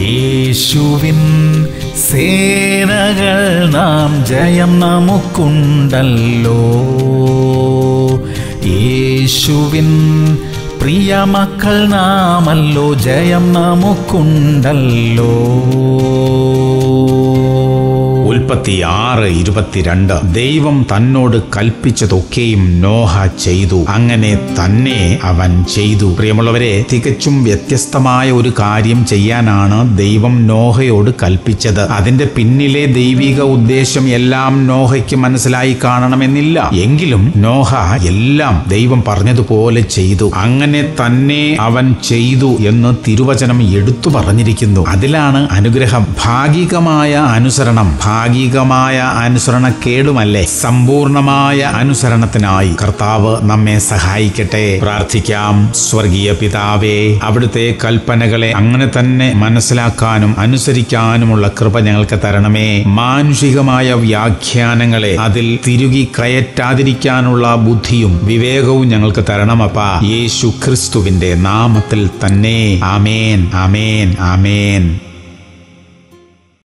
യേശുവിൻ സേനകൾ നാം ജയം നമുക്കുണ്ടല്ലോ യേശുവിൻ പ്രിയ മക്കൾ നാമല്ലോ ജയം നമുക്കുണ്ടല്ലോ ഉൽപ്പത്തി ആറ് ഇരുപത്തിരണ്ട് ദൈവം തന്നോട് കൽപ്പിച്ചതൊക്കെയും നോഹ ചെയ്തു അങ്ങനെ തന്നെ അവൻ ചെയ്തു പ്രിയമുള്ളവരെ തികച്ചും വ്യത്യസ്തമായ ഒരു കാര്യം ചെയ്യാനാണ് ദൈവം നോഹയോട് കൽപ്പിച്ചത് അതിന്റെ പിന്നിലെ ദൈവിക ഉദ്ദേശം എല്ലാം നോഹയ്ക്ക് മനസ്സിലായി കാണണമെന്നില്ല എങ്കിലും നോഹ എല്ലാം ദൈവം പറഞ്ഞതുപോലെ ചെയ്തു അങ്ങനെ തന്നെ അവൻ ചെയ്തു എന്ന് തിരുവചനം എടുത്തു പറഞ്ഞിരിക്കുന്നു അതിലാണ് അനുഗ്രഹം ഭാഗികമായ അനുസരണം ഭാഗികമായ അനുസരണക്കേടുമല്ലേ സമ്പൂർണമായ അനുസരണത്തിനായി കർത്താവ് നമ്മെ സഹായിക്കട്ടെ പ്രാർത്ഥിക്കാം സ്വർഗീയ പിതാവേ അവിടുത്തെ കൽപ്പനകളെ അങ്ങനെ തന്നെ മനസ്സിലാക്കാനും അനുസരിക്കാനുമുള്ള കൃപ ഞങ്ങൾക്ക് തരണമേ മാനുഷികമായ വ്യാഖ്യാനങ്ങളെ അതിൽ തിരുകി കയറ്റാതിരിക്കാനുള്ള ബുദ്ധിയും വിവേകവും ഞങ്ങൾക്ക് തരണമപ്പാ യേശു ക്രിസ്തുവിന്റെ നാമത്തിൽ തന്നെ ആമേൻ ആമേൻ ആമേൻ